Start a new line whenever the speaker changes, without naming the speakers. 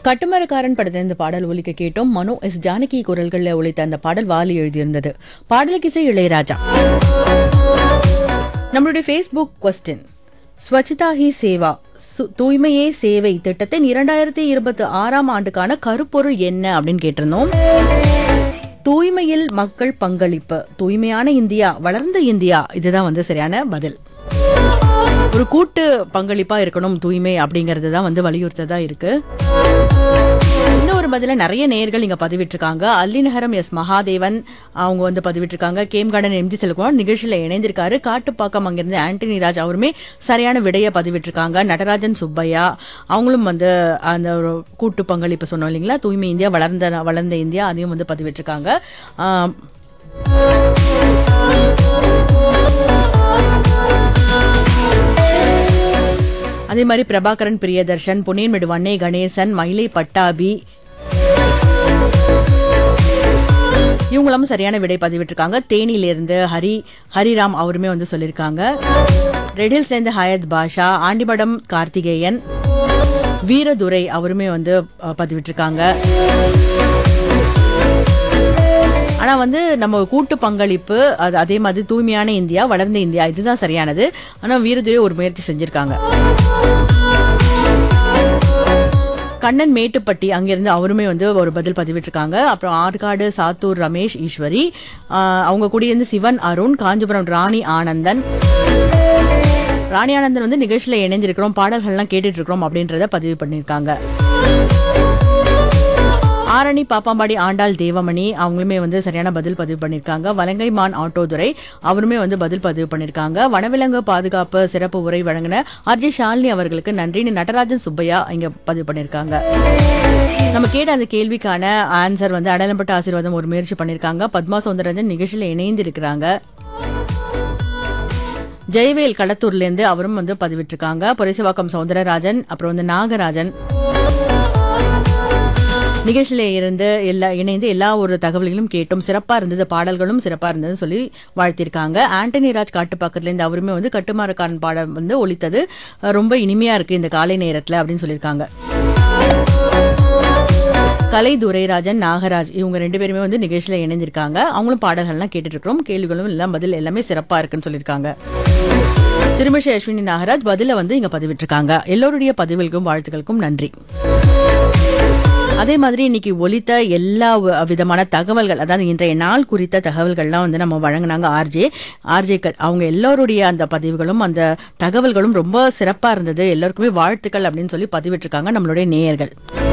கட்டுமரக்காரன் படத்தில் இந்த பாடல் ஒலிக்க கேட்டோம் மனோ எஸ் ஜானகி குரல்களில் ஒலித்த அந்த பாடல் வாலி எழுதியிருந்தது பாடலுக்கு இசை இளையராஜா நம்மளுடைய ஃபேஸ்புக் கொஸ்டின் ஸ்வச்தா ஹி சேவா சு- தூய்மையே சேவை திட்டத்தின் இரண்டாயிரத்தி இருபத்தி ஆறாம் ஆண்டுக்கான கருப்பொருள் என்ன அப்படின்னு கேட்டிருந்தோம் தூய்மையில் மக்கள் பங்களிப்பு தூய்மையான இந்தியா வளர்ந்த இந்தியா இதுதான் வந்து சரியான பதில் ஒரு கூட்டு பங்களிப்பா இருக்கணும் தூய்மை அப்படிங்கிறது தான் வந்து வலியுறுத்ததா இருக்கு இன்னொரு பதில நிறைய நேயர்கள் இங்க பதிவிட்டிருக்காங்க அல்லிநகரம் எஸ் மகாதேவன் அவங்க வந்து பதிவிட்டிருக்காங்க கேம்கார்டன் எம்ஜி செல்குமார் நிகழ்ச்சியில இணைந்திருக்காரு காட்டுப்பாக்கம் அங்கிருந்து ஆண்டனி ராஜ் அவருமே சரியான விடைய பதிவிட்டிருக்காங்க நடராஜன் சுப்பையா அவங்களும் வந்து அந்த ஒரு கூட்டு பங்களிப்பு சொன்னோம் இல்லைங்களா தூய்மை இந்தியா வளர்ந்த வளர்ந்த இந்தியா அதையும் வந்து பதிவிட்டிருக்காங்க ஆம், அதே மாதிரி பிரபாகரன் பிரியதர்ஷன் புனேன்மெடு வண்ணே கணேசன் மயிலை பட்டாபி இவங்களும் சரியான விடை பதிவிட்டிருக்காங்க தேனியிலிருந்து ஹரி ஹரிராம் அவருமே வந்து சொல்லியிருக்காங்க ரெடில் சேர்ந்த ஹயத் பாஷா ஆண்டிமடம் கார்த்திகேயன் வீரதுரை அவருமே வந்து அஹ், பதிவிட்டிருக்காங்க ஆனா வந்து நம்ம கூட்டு பங்களிப்பு அது அதே மாதிரி தூய்மையான இந்தியா வளர்ந்த இந்தியா இதுதான் சரியானது ஆனா வீரதுரை ஒரு முயற்சி செஞ்சிருக்காங்க கண்ணன் மேட்டுப்பட்டி அங்கிருந்து அவருமே வந்து ஒரு பதில் பதிவிட்டிருக்காங்க அப்புறம் ஆற்காடு சாத்தூர் ரமேஷ் ஈஸ்வரி ஆஹ் அவங்க கூடியிருந்து சிவன் அருண் காஞ்சிபுரம் ராணி ஆனந்தன் ராணி ஆனந்தன் வந்து நிகழ்ச்சியில இணைந்திருக்கிறோம் பாடல்கள்லாம் கேட்டுட்டு இருக்கிறோம் அப்படின்றத பதிவு பண்ணியிருக்காங்க ஆரணி பாப்பாம்பாடி ஆண்டாள் தேவமணி அவங்களுமே வந்து சரியான பதில் பதிவு பண்ணியிருக்காங்க வலங்கைமான் ஆட்டோதுரை அவருமே வந்து பதில் பதிவு பண்ணியிருக்காங்க வனவிலங்கு பாதுகாப்பு சிறப்பு உரை வழங்கின ஆர்ஜே ஷாலினி அவர்களுக்கு நன்றின்னு நடராஜன் சுப்பையா இங்க பதிவு பண்ணியிருக்காங்க நம்ம கேட்ட அந்த கேள்விக்கான ஆன்சர் வந்து அடையாளப்பட்ட ஆசீர்வாதம் ஒரு முயற்சி பண்ணியிருக்காங்க பத்மா சௌந்தரராஜன் நிகழ்ச்சியில் இணைந்து இருக்கிறாங்க ஜெயவேல் களத்தூர்லேருந்து அவரும் வந்து பதிவிட்டிருக்காங்க பொரிசவாக்கம் சௌந்தரராஜன் அப்புறம் வந்து நாகராஜன் நிகழ்ச்சியில இருந்து எல்லா இணைந்து எல்லா ஒரு தகவல்களும் கேட்டும் சிறப்பா இருந்தது பாடல்களும் சிறப்பா இருந்ததுன்னு சொல்லி வாழ்த்திருக்காங்க ஆண்டனி ராஜ் காட்டுப்பாக்கத்துல இருந்து அவருமே வந்து கட்டுமாரக்காரன் பாடல் வந்து ஒலித்தது அஹ், ரொம்ப இனிமையா இருக்கு இந்த காலை நேரத்துல அப்படின்னு சொல்லியிருக்காங்க கலை துரைராஜன் நாகராஜ் இவங்க ரெண்டு பேருமே வந்து நிகழ்ச்சியில இணைந்திருக்காங்க அவங்களும் பாடல்கள்லாம் கேட்டுட்டு இருக்கிறோம் கேள்விகளும் எல்லாம் பதில் எல்லாமே சிறப்பா இருக்குன்னு சொல்லியிருக்காங்க திருமிஷ அஸ்வினி நாகராஜ் பதில வந்து இங்க பதிவிட்டிருக்காங்க எல்லோருடைய பதிவுகளுக்கும் வாழ்த்துக்களுக்கும் நன்றி அதே மாதிரி இன்னைக்கு ஒலித்த எல்லா வ- விதமான தகவல்கள் அதாவது இன்றைய நாள் குறித்த தகவல்கள்லாம் வந்து நம்ம வழங்கினாங்க ஆர்ஜே ஆர்ஜேக்கள் அவங்க எல்லோருடைய அந்த பதிவுகளும் அந்த தகவல்களும் ரொம்ப சிறப்பா இருந்தது எல்லாருக்குமே வாழ்த்துக்கள் அப்படின்னு சொல்லி பதிவிட்டிருக்காங்க நம்மளுடைய நேயர்கள்